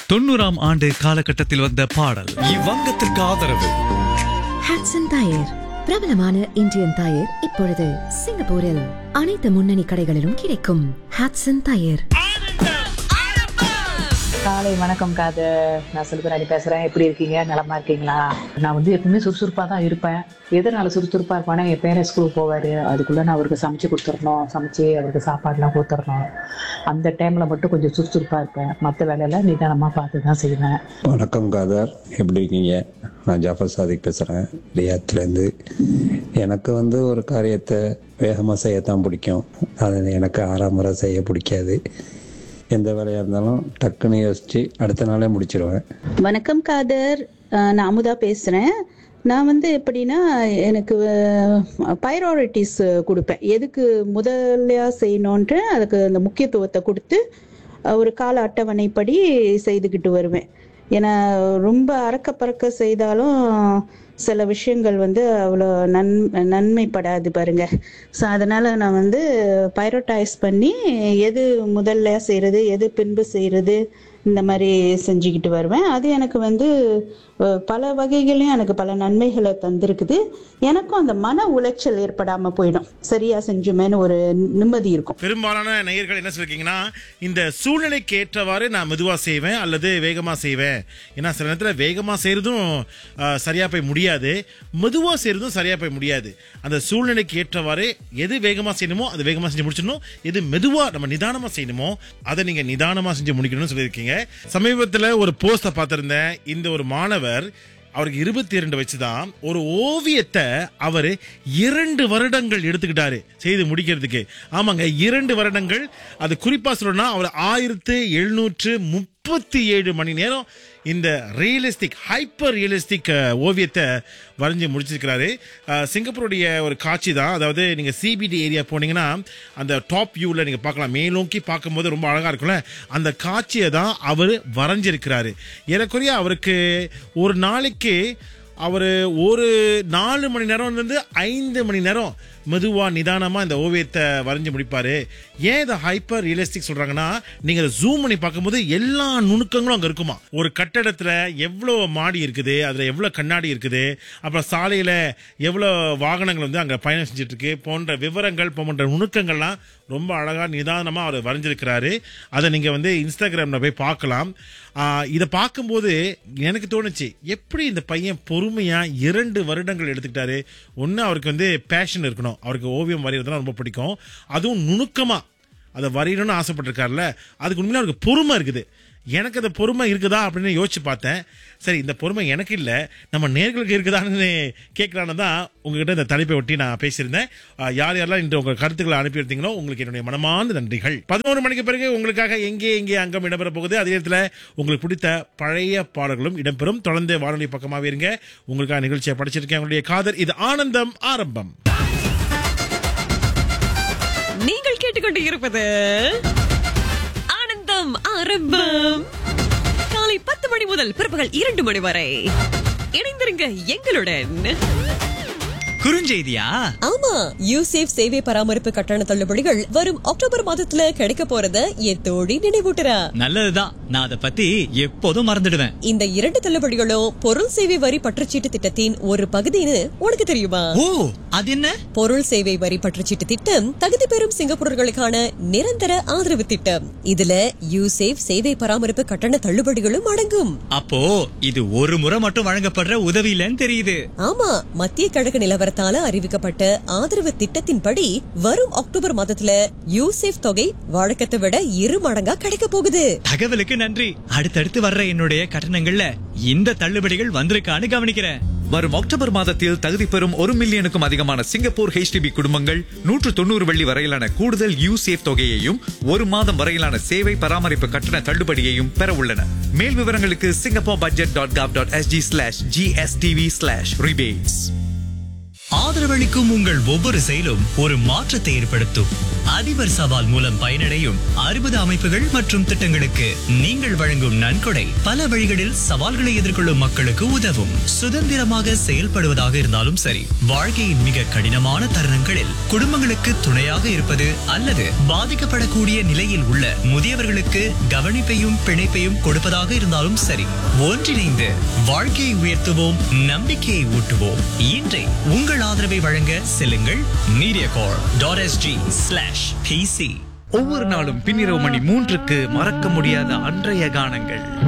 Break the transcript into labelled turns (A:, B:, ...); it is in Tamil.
A: தொண்ணூறாம் ஆண்டு காலகட்டத்தில் வந்த பாடல்
B: இவ்வங்கத்திற்கு ஆதரவு
C: ஹாட்சன் டயர் பிரபலமான இந்தியன் டயர் இப்பொழுது சிங்கப்பூரில் அனைத்து முன்னணி கடைகளிலும் கிடைக்கும் ஹாட்சன் டயர்
D: காலை வணக்கம் காது நான் செல்வராணி பேசுறேன் எப்படி இருக்கீங்க நலமா இருக்கீங்களா நான் வந்து எப்பவுமே சுறுசுறுப்பா தான் இருப்பேன் எதனால சுறுசுறுப்பா இருப்பானா என் பேரன் ஸ்கூலுக்கு போவாரு அதுக்குள்ள நான் அவருக்கு சமைச்சு கொடுத்துடணும் சமைச்சு அவருக்கு சாப்பாடுலாம் கொடுத்துடணும் அந்த டைம்ல மட்டும் கொஞ்சம் சுறுசுறுப்பா இருப்பேன் மற்ற வேலையெல்லாம் நிதானமா பார்த்து தான் செய்வேன்
E: வணக்கம் காதர் எப்படி இருக்கீங்க நான் ஜாஃபர் சாதிக் பேசுகிறேன் ரியாத்லேருந்து எனக்கு வந்து ஒரு காரியத்தை வேகமாக செய்யத்தான் பிடிக்கும் அது எனக்கு ஆறாம் முறை செய்ய பிடிக்காது எந்த வேலையாக இருந்தாலும் டக்குன்னு யோசித்து அடுத்த நாளே முடிச்சிருவேன்
F: வணக்கம் காதர் அஹ் நான் அமுதா பேசுகிறேன் நான் வந்து எப்படின்னா எனக்கு பைராரிட்டிஸ் கொடுப்பேன் எதுக்கு முதல்லையா செய்யணுன்ட்டு அதுக்கு அந்த முக்கியத்துவத்தை கொடுத்து அஹ் ஒரு கால அட்டவணைப்படி செய்துக்கிட்டு வருவேன் ஏன்னா ரொம்ப அறக்க பறக்க செய்தாலும் சில விஷயங்கள் வந்து அவ்வளோ நன் நன்மைப்படாது பாருங்க ஸோ அதனால நான் வந்து பைரோட்டைஸ் பண்ணி எது முதல்ல செய்கிறது எது பின்பு செய்கிறது இந்த மாதிரி செஞ்சுக்கிட்டு வருவேன் அது எனக்கு வந்து அஹ், பல வகைகளையும் எனக்கு பல நன்மைகளை தந்திருக்குது எனக்கும் அந்த மன உளைச்சல் ஏற்படாமல் போயிடும் சரியா செஞ்சுமேன்னு ஒரு நிம்மதி இருக்கும்
G: பெரும்பாலான நேயர்கள் என்ன சொல்லிருக்கீங்கன்னா இந்த சூழ்நிலைக்கு ஏற்றவாறு நான் மெதுவா செய்வேன் அல்லது வேகமா செய்வேன் ஏன்னா சில நேரத்தில் வேகமா செய்யறதும் ஆஹ், சரியா போய் முடியாது மெதுவா செய்யறதும் சரியா போய் முடியாது அந்த சூழ்நிலைக்கு ஏற்றவாறு எது வேகமா செய்யணுமோ அது வேகமா செஞ்சு முடிச்சிடணும் எது மெதுவா நம்ம நிதானமா செய்யணுமோ அதை நீங்க நிதானமா செஞ்சு முடிக்கணும்னு சொல்லியிருக்கீங்க சமீபத்தில் ஒரு போஸ்ட பார்த்திருந்தேன் இந்த ஒரு மாணவர் அவருக்கு இருபத்தி இரண்டு வச்சுதான் ஒரு ஓவியத்தை அவர் இரண்டு வருடங்கள் எடுத்துக்கிட்டாரு செய்து முடிக்கிறதுக்கு ஆமாங்க இரண்டு வருடங்கள் அது குறிப்பா சொல்லணும்னா அவர் ஆயிரத்து எழுநூற்று முப்பத்தி ஏழு மணி நேரம் இந்த ரியலிஸ்டிக் ஹைப்பர் ரியலிஸ்டிக் ஓவியத்தை வரைஞ்சி முடிச்சிருக்கிறாரு அஹ், சிங்கப்பூருடைய ஒரு காட்சி தான் அதாவது நீங்க சிபிடி ஏரியா போனீங்கன்னா அந்த டாப் வியூவில் நீங்க பார்க்கலாம் மேலோக்கி பார்க்கும்போது ரொம்ப அழகா இருக்கும்ல அந்த காட்சியை தான் அவர் வரைஞ்சிருக்கிறாரு ஏறக்குறைய அவருக்கு ஒரு நாளைக்கு அவர் ஒரு நாலு மணி நேரம் இருந்து ஐந்து மணி நேரம் மெதுவா நிதானமா இந்த ஓவியத்தை வரைஞ்சு முடிப்பாரு ஏன் இதை ஹைப்பர் ரியலிஸ்டிக் சொல்றாங்கன்னா நீங்க அதை ஜூம் பண்ணி பார்க்கும்போது எல்லா நுணுக்கங்களும் அங்க இருக்குமா ஒரு கட்டடத்துல எவ்வளவு மாடி இருக்குது அதுல எவ்வளவு கண்ணாடி இருக்குது அப்புறம் சாலையில எவ்வளவு வாகனங்கள் வந்து அங்க பயணம் செஞ்சுட்டு இருக்கு போன்ற விவரங்கள் போன்ற நுணுக்கங்கள்லாம் ரொம்ப அழகா நிதானமா அவர் வரைஞ்சிருக்கிறாரு அதை நீங்க வந்து இன்ஸ்டாகிராம்ல போய் பார்க்கலாம் ஆஹ் இதை பார்க்கும்போது எனக்கு தோணுச்சு எப்படி இந்த பையன் பொறுமையா இரண்டு வருடங்கள் எடுத்துக்கிட்டாரு ஒன்று அவருக்கு வந்து பேஷன் இருக்கணும் அவருக்கு ஓவியம் வரைகிறதுலாம் ரொம்ப பிடிக்கும் அதுவும் நுணுக்கமா அதை வரையணும்னு ஆசைப்பட்டிருக்காருல்ல அதுக்கு உண்மையில அவருக்கு பொறுமை இருக்குது எனக்கு அந்த பொறுமை இருக்குதா அப்படின்னு யோசிச்சு பார்த்தேன் சரி இந்த பொறுமை எனக்கு இல்லை நம்ம நேர்களுக்கு இருக்குதான்னு கேட்கலான்னு தான் உங்ககிட்ட இந்த தலைப்பை ஒட்டி நான் பேசியிருந்தேன் ஆஹ் யார் யாரெல்லாம் இன்று உங்கள் கருத்துக்களை அனுப்பியிருந்தீங்களோ உங்களுக்கு என்னுடைய மனமார்ந்த நன்றிகள் பதினோரு மணிக்கு பிறகு உங்களுக்காக எங்கே எங்கே அங்கம் இடம்பெற போகுது அதே நேரத்தில் உங்களுக்கு பிடித்த பழைய பாடல்களும் இடம்பெறும் தொடர்ந்து வானொலி பக்கமாகவே இருங்க உங்களுக்காக நிகழ்ச்சியை படிச்சிருக்கேன் உங்களுடைய காதல் இது ஆனந்தம் ஆரம்பம்
H: நீங்கள் கேட்டுக்கொண்டு இருப்பது ஆனந்தம் ஆரம்பம் காலை பத்து மணி முதல் பிற்பகல் இரண்டு மணி வரை இணைந்திருங்க எங்களுடன்
A: குறுஞ்செய்தியா
I: ஆமா யூசேஃப் சேவை பராமரிப்பு கட்டண தள்ளுபடிகள் வரும் அக்டோபர் மாதத்துல கிடைக்க போறத என் தோழி நினைவூட்டுறா
A: நல்லதுதான் நான் அதை பத்தி எப்போதும் மறந்துடுவேன்
I: இந்த இரண்டு தள்ளுபடிகளும் பொருள் சேவை வரி பற்றுச்சீட்டு திட்டத்தின் ஒரு பகுதின்னு உனக்கு தெரியுமா
A: ஓ அது என்ன
I: பொருள் சேவை வரி பற்றுச்சீட்டு திட்டம் தகுதி பெறும் சிங்கப்பூரர்களுக்கான நிரந்தர ஆதரவு திட்டம் இதுல யூசேஃப் சேவை பராமரிப்பு கட்டண தள்ளுபடிகளும் அடங்கும்
A: அப்போ இது ஒரு முறை மட்டும் வழங்கப்படுற உதவி இல்லைன்னு தெரியுது
I: ஆமா மத்திய கிழக்கு நிலவரத்தால அறிவிக்கப்பட்ட ஆதரவு திட்டத்தின்படி வரும் அக்டோபர் மாதத்துல யூசேஃப் தொகை வழக்கத்தை விட இரு மடங்கா கிடைக்க போகுது
A: தகவலுக்கு நன்றி அடுத்தடுத்து வர்ற என்னுடைய கட்டணங்கள்ல இந்த தள்ளுபடிகள் வந்திருக்கான்னு கவனிக்கிறேன்
B: வரும் அக்டோபர் மாதத்தில் தகுதி பெறும் ஒரு மில்லியனுக்கும் அதிகமான சிங்கப்பூர் ஹெச்டிபி குடும்பங்கள் நூற்று தொண்ணூறு வெள்ளி வரையிலான கூடுதல் யூசேஃப் தொகையையும் ஒரு மாதம் வரையிலான சேவை பராமரிப்பு கட்டண தள்ளுபடியையும் பெற உள்ளன மேல் விவரங்களுக்கு Singapore budget dot gov dot SG slash GSTV slash rebates
A: ஆதரவளிக்கும் உங்கள் ஒவ்வொரு செயலும் ஒரு மாற்றத்தை ஏற்படுத்தும் அதிபர் சவால் மூலம் பயனடையும் அறுபது அமைப்புகள் மற்றும் திட்டங்களுக்கு நீங்கள் வழங்கும் நன்கொடை பல வழிகளில் சவால்களை எதிர்கொள்ளும் மக்களுக்கு உதவும் சுதந்திரமாக செயல்படுவதாக இருந்தாலும் சரி வாழ்க்கையின் மிக கடினமான தருணங்களில் குடும்பங்களுக்கு துணையாக இருப்பது அல்லது பாதிக்கப்படக்கூடிய நிலையில் உள்ள முதியவர்களுக்கு கவனிப்பையும் பிணைப்பையும் கொடுப்பதாக இருந்தாலும் சரி ஒன்றிணைந்து வாழ்க்கையை உயர்த்துவோம் நம்பிக்கையை ஊட்டுவோம் இன்றை உங்கள் ஆதரவை வழங்க செல்லுங்கள் Mediacorp dot SG slash PC
B: ஒவ்வொரு நாளும் பின்னிரவு மணி மூன்றுக்கு மறக்க முடியாத அன்றைய கானங்கள்